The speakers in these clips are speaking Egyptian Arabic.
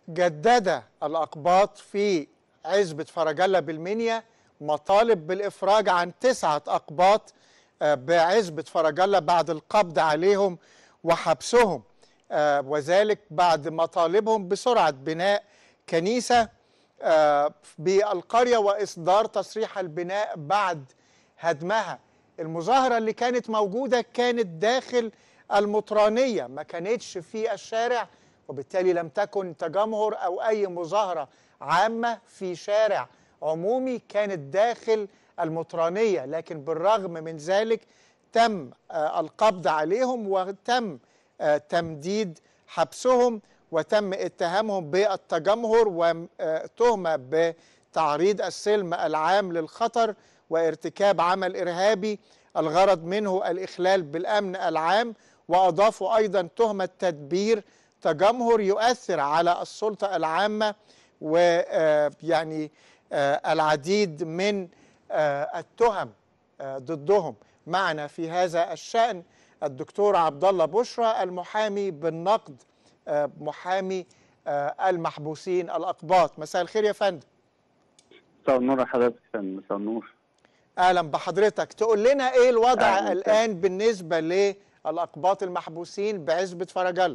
جدد الأقباط في عزبة فرجلة بالمنيا مطالب بالإفراج عن تسعة أقباط آه، بعزبة فرجلة بعد القبض عليهم وحبسهم آه، وذلك بعد مطالبهم بسرعة بناء كنيسة آه، بالقرية وإصدار تصريح البناء بعد هدمها المظاهرة اللي كانت موجودة كانت داخل المطرانية ما كانتش في الشارع وبالتالي لم تكن تجمهر أو أي مظاهرة عامة في شارع عمومي كانت داخل المطرانية لكن بالرغم من ذلك تم آه، القبض عليهم وتم آه، تمديد حبسهم وتم اتهامهم بالتجمهر وتهمة بتعريض السلم العام للخطر وارتكاب عمل إرهابي الغرض منه الإخلال بالأمن العام وأضافوا أيضا تهمة تدبير تجمهر يؤثر على السلطة العامة ويعني العديد من آه، التهم آه، ضدهم معنا في هذا الشأن الدكتور عبد الله بشرى المحامي بالنقد آه، محامي آه، المحبوسين الأقباط مساء الخير يا فندم مساء النور يا حضرتك يا فندم مساء النور أهلا بحضرتك تقول لنا إيه الوضع أهلاً الآن بالنسبة للأقباط المحبوسين بعزبة فرجل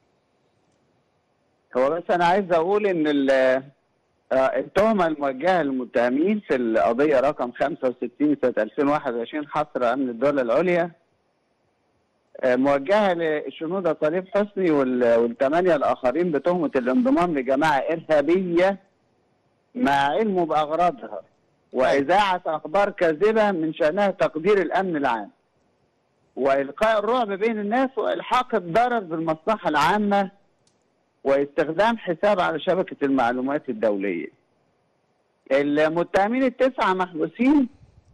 هو بس انا عايز اقول ان ال- آه، التهمه الموجهه للمتهمين في القضيه رقم 65 سنه 2021 حصر امن الدوله العليا آه، موجهه للشنودة صليب حسني وال- والثمانيه الاخرين بتهمه الانضمام لجماعه ارهابيه مع علمه باغراضها واذاعه اخبار كاذبه من شانها تقدير الامن العام والقاء الرعب بين الناس والحاق الضرر بالمصلحه العامه واستخدام حساب على شبكة المعلومات الدولية المتهمين التسعة محبوسين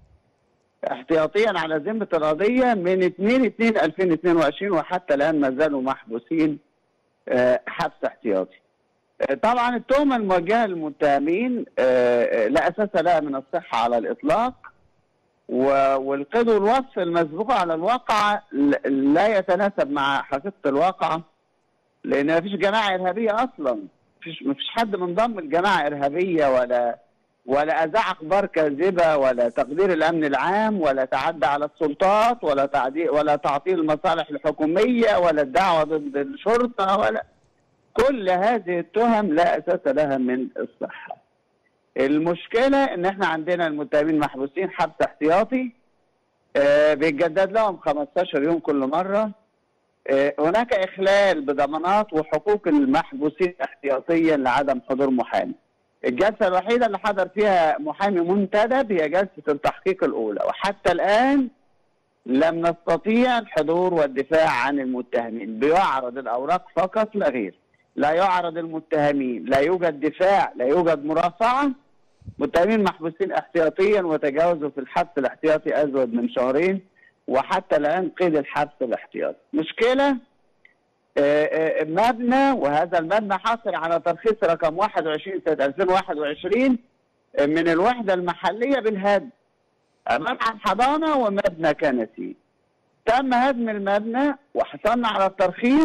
احتياطيا على ذمة القضية من 2 2 2022 وحتى الآن ما زالوا محبوسين آه، حبس احتياطي آه، طبعا التهمة الموجهة للمتهمين آه، آه، لا أساس لها من الصحة على الإطلاق و- والقيد والوصف المسبوق على الواقع ل- لا يتناسب مع حقيقة الواقع لان مفيش جماعه ارهابيه اصلا مفيش مفيش حد منضم لجماعه ارهابيه ولا ولا اذاع اخبار كاذبه ولا تقدير الامن العام ولا تعدى على السلطات ولا تعدي ولا تعطيل المصالح الحكوميه ولا الدعوه ضد الشرطه ولا كل هذه التهم لا اساس لها من الصحه. المشكله ان احنا عندنا المتهمين محبوسين حبس احتياطي آه بيتجدد لهم 15 يوم كل مره آه، هناك إخلال بضمانات وحقوق المحبوسين احتياطيا لعدم حضور محامي. الجلسة الوحيدة اللي حضر فيها محامي منتدب هي جلسة التحقيق الأولى وحتى الآن لم نستطيع الحضور والدفاع عن المتهمين بيعرض الأوراق فقط لا غير لا يعرض المتهمين لا يوجد دفاع لا يوجد مرافعة متهمين محبوسين احتياطيا وتجاوزوا في الحبس الاحتياطي أزود من شهرين وحتى الآن قيد الحبس الاحتياطي مشكلة آه، آه، مبنى وهذا المبنى حاصل على ترخيص رقم 21 سنة 2021 آه، من الوحدة المحلية بالهدم مبنى حضانة ومبنى كنسي تم هدم المبنى وحصلنا على الترخيص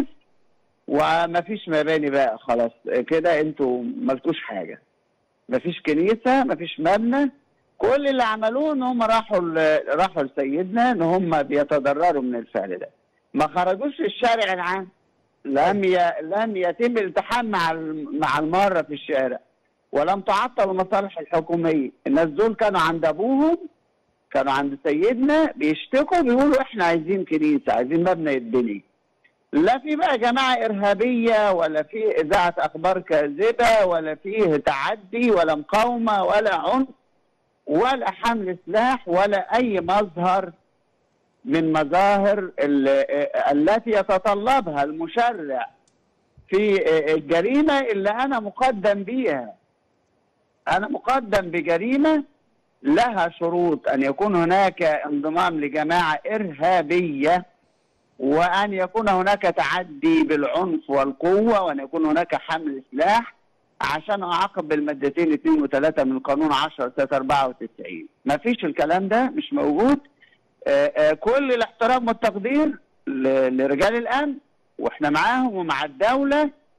ومفيش مباني بقى خلاص آه، كده انتوا ملكوش حاجة مفيش كنيسة مفيش مبنى كل اللي عملوه ان هم راحوا ل- راحوا لسيدنا ان هم بيتضرروا من الفعل ده ما خرجوش للشارع العام لم ي... لم يتم الالتحام مع ال- مع الماره في الشارع ولم تعطل المصالح الحكوميه الناس دول كانوا عند ابوهم كانوا عند سيدنا بيشتكوا بيقولوا احنا عايزين كنيسه عايزين مبنى يتبني لا في بقى جماعه ارهابيه ولا في اذاعه اخبار كاذبه ولا فيه تعدي ولا مقاومه ولا عنف ولا حمل سلاح ولا اي مظهر من مظاهر ال- التي يتطلبها المشرع في الجريمه اللي انا مقدم بيها انا مقدم بجريمه لها شروط ان يكون هناك انضمام لجماعه ارهابيه وان يكون هناك تعدي بالعنف والقوه وان يكون هناك حمل سلاح عشان اعاقب بالمادتين 2 و3 من قانون 10 سنه 94 ما فيش الكلام ده مش موجود آه، آه، كل الاحترام والتقدير ل- لرجال الامن واحنا معاهم ومع الدوله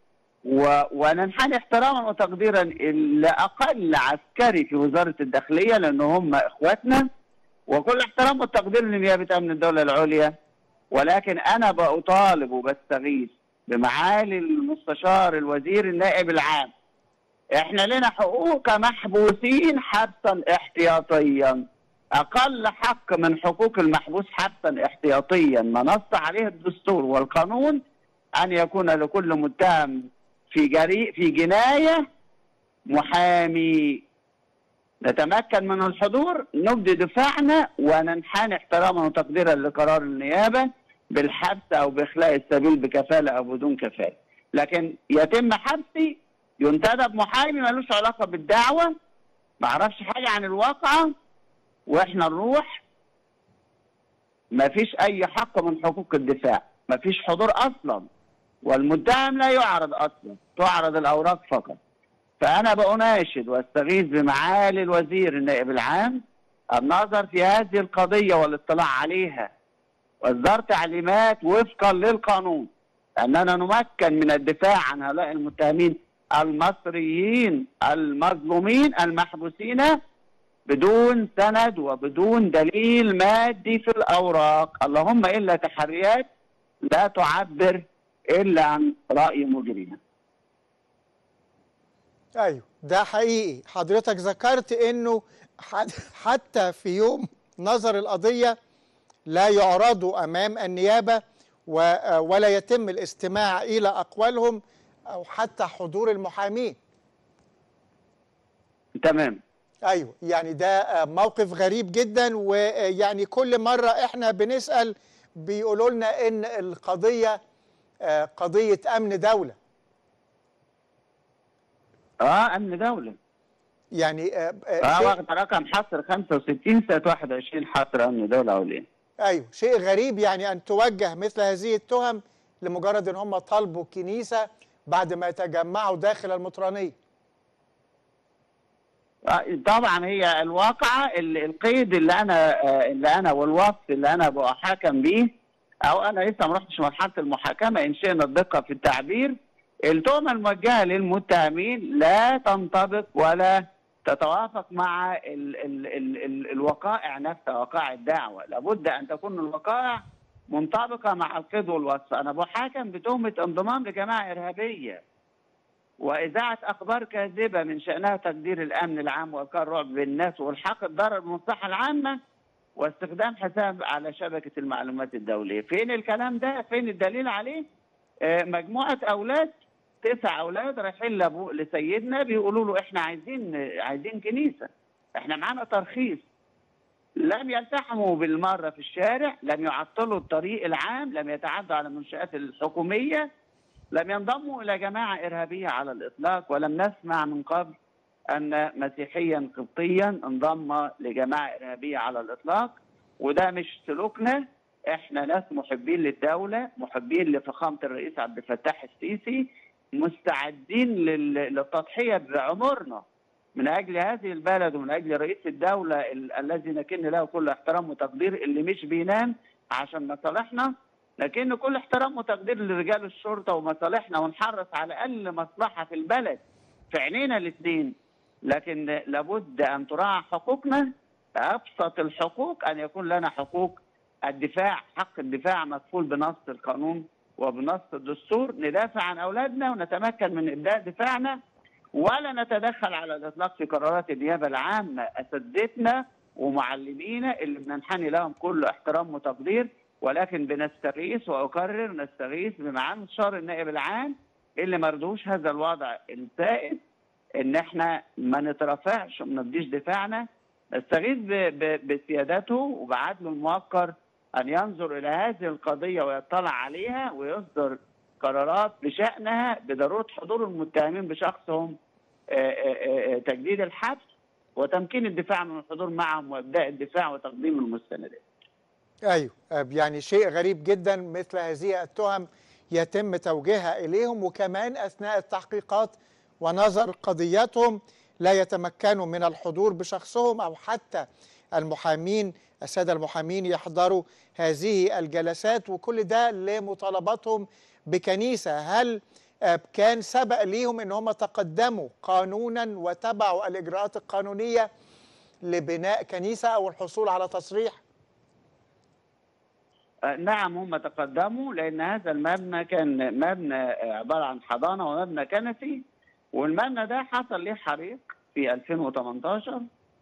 و... وننحني احتراما وتقديرا لاقل عسكري في وزاره الداخليه لان هم اخواتنا وكل احترام والتقدير لنيابه امن الدوله العليا ولكن انا بطالب وبستغيث بمعالي المستشار الوزير النائب العام احنا لنا حقوق كمحبوسين حبسا احتياطيا اقل حق من حقوق المحبوس حبسا احتياطيا ما نص عليه الدستور والقانون ان يكون لكل متهم في جري في جنايه محامي نتمكن من الحضور نبدي دفاعنا وننحني احتراما وتقديرا لقرار النيابه بالحبس او باخلاء السبيل بكفاله او بدون كفاله لكن يتم حبسي ينتدب محامي ملوش علاقه بالدعوه ما اعرفش حاجه عن الواقعه واحنا نروح ما فيش اي حق من حقوق الدفاع ما فيش حضور اصلا والمتهم لا يعرض اصلا تعرض الاوراق فقط فانا بأناشد واستغيث بمعالي الوزير النائب العام النظر في هذه القضيه والاطلاع عليها واصدار تعليمات وفقا للقانون اننا نمكن من الدفاع عن هؤلاء المتهمين المصريين المظلومين المحبوسين بدون سند وبدون دليل مادي في الاوراق اللهم الا تحريات لا تعبر الا عن راي مجرمين ايوه ده حقيقي حضرتك ذكرت انه حتى في يوم نظر القضيه لا يعرضوا امام النيابه ولا يتم الاستماع الى اقوالهم او حتى حضور المحامين تمام ايوه يعني ده موقف غريب جدا ويعني كل مره احنا بنسال بيقولوا لنا ان القضيه قضيه امن دوله اه امن دوله يعني اه, آه واخد رقم حصر 65 سنه 21 حصر امن دوله عليا ايوه شيء غريب يعني ان توجه مثل هذه التهم لمجرد ان هم طالبوا كنيسه بعد ما يتجمعوا داخل المطرانيه طبعا هي الواقعه القيد اللي انا اللي انا والوصف اللي انا بحاكم بيه او انا لسه ما رحتش مرحله المحاكمه ان شئنا الدقه في التعبير التهمه الموجهه للمتهمين لا تنطبق ولا تتوافق مع ال ال ال ال الوقائع نفسها وقائع الدعوه لابد ان تكون الوقائع منطبقه مع القيد والوصف انا بحاكم بتهمه انضمام لجماعه ارهابيه واذاعه اخبار كاذبه من شانها تقدير الامن العام والقاء الرعب بالناس والحاق الضرر بالمصلحه العامه واستخدام حساب على شبكه المعلومات الدوليه فين الكلام ده فين الدليل عليه آه مجموعه اولاد تسع اولاد رايحين لابو لسيدنا بيقولوا له احنا عايزين عايزين كنيسه احنا معانا ترخيص لم يلتحموا بالمره في الشارع لم يعطلوا الطريق العام لم يتعدوا على المنشات الحكوميه لم ينضموا الى جماعه ارهابيه على الاطلاق ولم نسمع من قبل ان مسيحيا قبطيا انضم لجماعه ارهابيه على الاطلاق وده مش سلوكنا احنا ناس محبين للدوله محبين لفخامه الرئيس عبد الفتاح السيسي مستعدين للتضحيه بعمرنا من اجل هذه البلد ومن اجل رئيس الدوله الذي نكن له كل احترام وتقدير اللي مش بينام عشان مصالحنا لكن كل احترام وتقدير لرجال الشرطه ومصالحنا ونحرص على اقل مصلحه في البلد في عينينا الاثنين لكن لابد ان تراعى حقوقنا ابسط الحقوق ان يكون لنا حقوق الدفاع حق الدفاع مكفول بنص القانون وبنص الدستور ندافع عن اولادنا ونتمكن من ابداء دفاعنا ولا نتدخل على الاطلاق في قرارات النيابه العامه اساتذتنا ومعلمينا اللي بننحني لهم كل احترام وتقدير ولكن بنستغيث واكرر نستغيث بمعالي مستشار النائب العام اللي ما رضوش هذا الوضع السائد ان احنا ما نترفعش وما نديش دفاعنا نستغيث بسيادته وبعدله الموقر ان ينظر الى هذه القضيه ويطلع عليها ويصدر قرارات بشانها بضروره حضور المتهمين بشخصهم تجديد الحبس وتمكين الدفاع من الحضور معهم وابداء الدفاع وتقديم المستندات. ايوه يعني شيء غريب جدا مثل هذه التهم يتم توجيهها اليهم وكمان اثناء التحقيقات ونظر قضيتهم لا يتمكنوا من الحضور بشخصهم او حتى المحامين الساده المحامين يحضروا هذه الجلسات وكل ده لمطالبتهم بكنيسه هل آه، كان سبق ليهم ان هم تقدموا قانونا وتبعوا الاجراءات القانونيه لبناء كنيسه او الحصول على تصريح آه، نعم هم تقدموا لان هذا المبنى كان مبنى آه، عباره عن حضانه ومبنى كنسي والمبنى ده حصل ليه حريق في 2018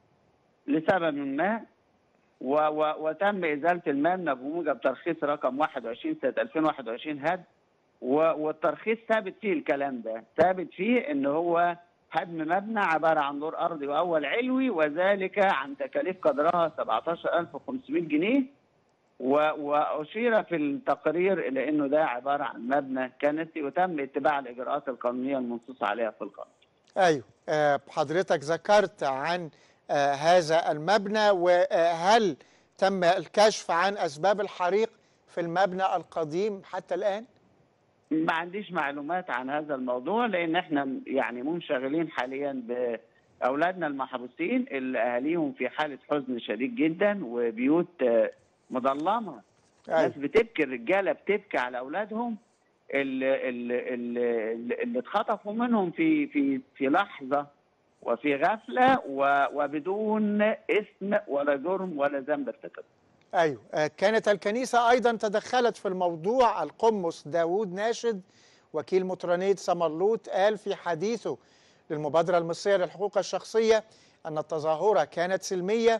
لسبب ما و و وتم ازاله المبنى بموجب ترخيص رقم 21 سنه 2021 هد و والترخيص ثابت فيه الكلام ده ثابت فيه ان هو هدم مبنى عباره عن دور ارضي واول علوي وذلك عن تكاليف قدرها 17500 جنيه و- واشير في التقرير الى انه ده عباره عن مبنى كنسي وتم اتباع الاجراءات القانونيه المنصوص عليها في القانون. ايوه آه، حضرتك ذكرت عن آه، هذا المبنى وهل تم الكشف عن اسباب الحريق في المبنى القديم حتى الان؟ ما عنديش معلومات عن هذا الموضوع لان احنا يعني منشغلين حاليا باولادنا المحروسين اللي اهاليهم في حاله حزن شديد جدا وبيوت آه، مظلمه أيوة. ناس بتبكي الرجاله بتبكي على اولادهم اللي, اللي, اللي, اللي اتخطفوا منهم في في في لحظه وفي غفله و- وبدون اسم ولا جرم ولا ذنب ارتكبه. ايوه آه، كانت الكنيسه ايضا تدخلت في الموضوع القمص داوود ناشد وكيل مطرانيه سمرلوط قال في حديثه للمبادره المصريه للحقوق الشخصيه ان التظاهره كانت سلميه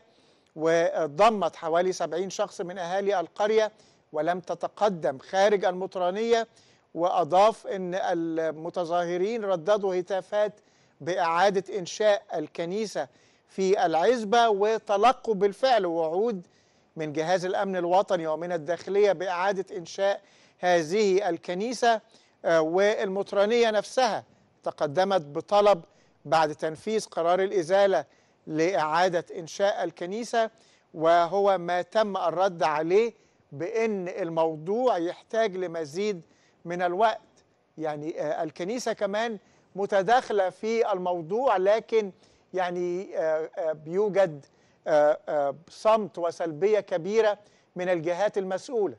وضمت حوالي 70 شخص من اهالي القريه ولم تتقدم خارج المطرانيه واضاف ان المتظاهرين رددوا هتافات باعاده انشاء الكنيسه في العزبه وتلقوا بالفعل وعود من جهاز الامن الوطني ومن الداخليه باعاده انشاء هذه الكنيسه آه، والمطرانيه نفسها تقدمت بطلب بعد تنفيذ قرار الازاله لاعاده انشاء الكنيسه وهو ما تم الرد عليه بان الموضوع يحتاج لمزيد من الوقت يعني آه، الكنيسه كمان متداخله في الموضوع لكن يعني آه، آه، بيوجد آه، آه، صمت وسلبيه كبيره من الجهات المسؤوله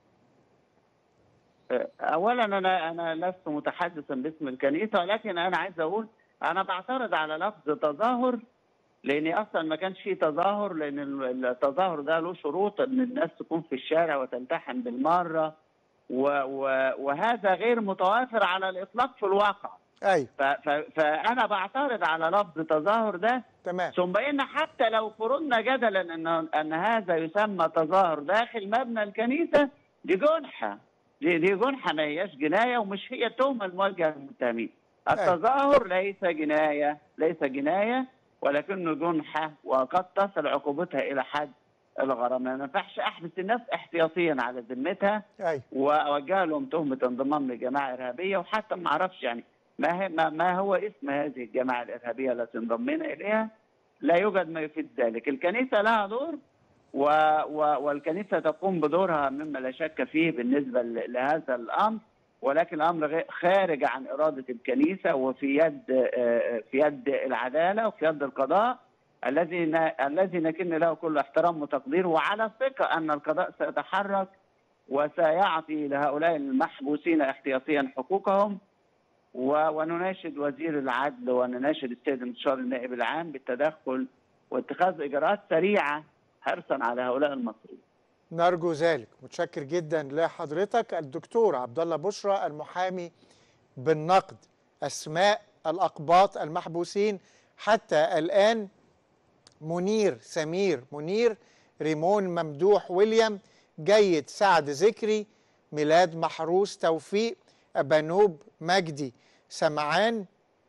اولا انا انا لست متحدثا باسم الكنيسه ولكن انا عايز اقول انا بعترض على لفظ تظاهر لان اصلا ما كانش فيه تظاهر لان التظاهر ده له شروط ان الناس تكون في الشارع وتلتحم بالمره و و وهذا غير متوافر على الاطلاق في الواقع ايوه ف ف فانا بعترض على لفظ تظاهر ده تمام ثم ان حتى لو فرضنا جدلا ان ان هذا يسمى تظاهر داخل مبنى الكنيسه دي جنحه دي دي جنحه ما هياش جنايه ومش هي التهمه الموجهه للمتهمين. التظاهر ليس جنايه ليس جنايه ولكنه جنحه وقد تصل عقوبتها الى حد الغرامه، ما ينفعش احبس الناس احتياطيا على ذمتها ايوه واوجه لهم تهمه انضمام لجماعه ارهابيه وحتى ما اعرفش يعني ما هي ما, ما هو اسم هذه الجماعه الارهابيه التي انضمينا اليها لا يوجد ما يفيد ذلك، الكنيسه لها دور و و والكنيسه تقوم بدورها مما لا شك فيه بالنسبه ل- لهذا الامر ولكن الامر غير- خارج عن اراده الكنيسه وفي يد آه، في يد العداله وفي يد القضاء الذي ن- الذي نكن له كل احترام وتقدير وعلى ثقه ان القضاء سيتحرك وسيعطي لهؤلاء المحبوسين احتياطيا حقوقهم و- ونناشد وزير العدل ونناشد السيد المستشار النائب العام بالتدخل واتخاذ اجراءات سريعه حرصا على هؤلاء المصريين. نرجو ذلك متشكر جدا لحضرتك الدكتور عبد الله بشرى المحامي بالنقد اسماء الاقباط المحبوسين حتى الان منير سمير منير ريمون ممدوح ويليام جيد سعد ذكري ميلاد محروس توفيق أبانوب مجدي سمعان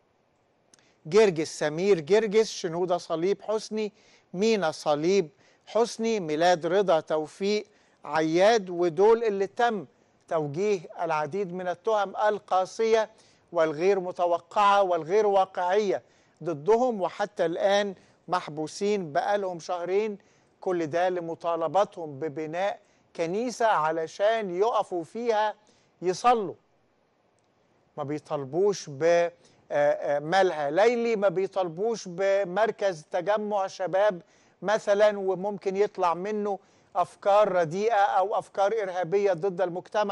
جرجس سمير جرجس شنودة صليب حسني مينا صليب حسني ميلاد رضا توفيق عياد ودول اللي تم توجيه العديد من التهم القاسية والغير متوقعة والغير واقعية ضدهم وحتى الآن محبوسين بقالهم شهرين كل ده لمطالبتهم ببناء كنيسة علشان يقفوا فيها يصلوا ما بيطالبوش بملهى ليلي ما بيطالبوش بمركز تجمع شباب مثلا وممكن يطلع منه افكار رديئه او افكار ارهابيه ضد المجتمع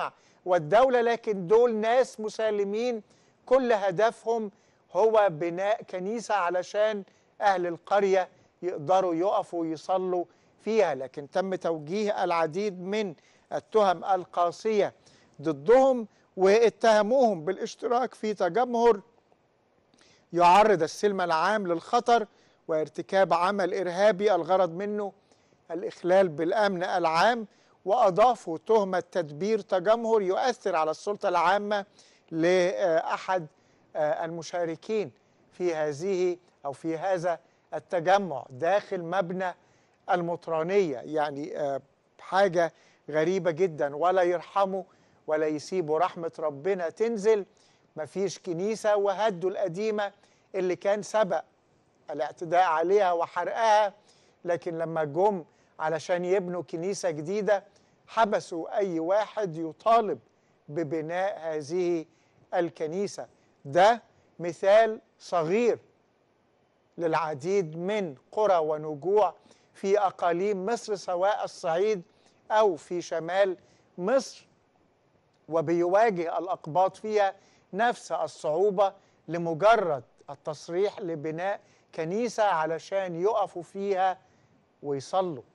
والدولة لكن دول ناس مسالمين كل هدفهم هو بناء كنيسة علشان أهل القرية يقدروا يقفوا ويصلوا فيها لكن تم توجيه العديد من التهم القاسية ضدهم واتهموهم بالاشتراك في تجمهر يعرض السلم العام للخطر وارتكاب عمل إرهابي الغرض منه الإخلال بالأمن العام وأضافوا تهمة تدبير تجمهر يؤثر على السلطة العامة لأحد المشاركين في هذه أو في هذا التجمع داخل مبنى المطرانية يعني حاجة غريبة جدا ولا يرحموا ولا يسيبوا رحمة ربنا تنزل مفيش كنيسة وهدوا القديمة اللي كان سبق الاعتداء عليها وحرقها لكن لما جم علشان يبنوا كنيسة جديدة حبسوا أي واحد يطالب ببناء هذه الكنيسة ده مثال صغير للعديد من قرى ونجوع في أقاليم مصر سواء الصعيد أو في شمال مصر وبيواجه الأقباط فيها نفس الصعوبة لمجرد التصريح لبناء كنيسة علشان يقفوا فيها ويصلوا